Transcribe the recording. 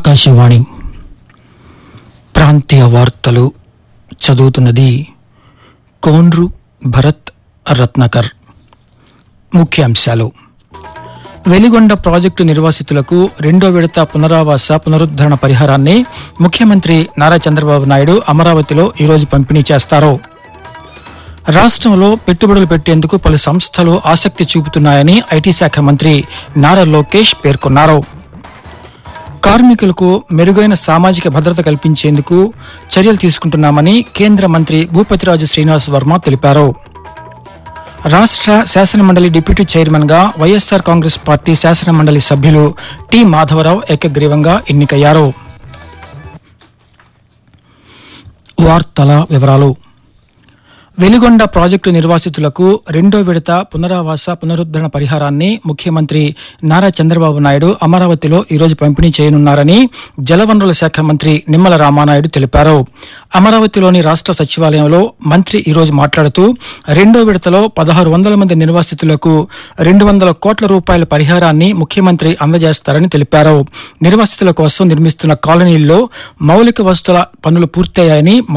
ఆకాశవాణి ప్రాంతీయ వార్తలు చదువుతున్నది కోన్రు భరత్ రత్నకర్ ముఖ్యాంశాలు వెలిగొండ ప్రాజెక్టు నిర్వాసితులకు రెండో విడత పునరావాస పునరుద్ధరణ పరిహారాన్ని ముఖ్యమంత్రి నారా చంద్రబాబు నాయుడు అమరావతిలో ఈరోజు పంపిణీ చేస్తారు రాష్ట్రంలో పెట్టుబడులు పెట్టేందుకు పలు సంస్థలు ఆసక్తి చూపుతున్నాయని ఐటీ శాఖ మంత్రి నారా లోకేష్ పేర్కొన్నారు కార్మికులకు మెరుగైన సామాజిక భద్రత కల్పించేందుకు చర్యలు తీసుకుంటున్నామని కేంద్ర మంత్రి భూపతిరాజు శ్రీనివాస్ వర్మ తెలిపారు రాష్ట్ర శాసనమండలి డిప్యూటీ చైర్మన్ గా వైఎస్సార్ కాంగ్రెస్ పార్టీ శాసనమండలి సభ్యులు టి మాధవరావు ఏకగ్రీవంగా ఎన్నికయ్యారు వార్తల వివరాలు వెలిగొండ ప్రాజెక్టు నిర్వాసితులకు రెండో విడత పునరావాస పునరుద్ధరణ పరిహారాన్ని ముఖ్యమంత్రి నారా చంద్రబాబు నాయుడు అమరావతిలో ఈరోజు పంపిణీ చేయనున్నారని జలవనరుల శాఖ మంత్రి నిమ్మల రామానాయుడు తెలిపారు అమరావతిలోని రాష్ట్ర సచివాలయంలో మంత్రి ఈరోజు మాట్లాడుతూ రెండో విడతలో పదహారు వందల మంది నిర్వాసితులకు రెండు వందల కోట్ల రూపాయల పరిహారాన్ని ముఖ్యమంత్రి అందజేస్తారని తెలిపారు నిర్వాసితుల కోసం నిర్మిస్తున్న కాలనీల్లో మౌలిక వసతుల పనులు పూర్తయ్యాయని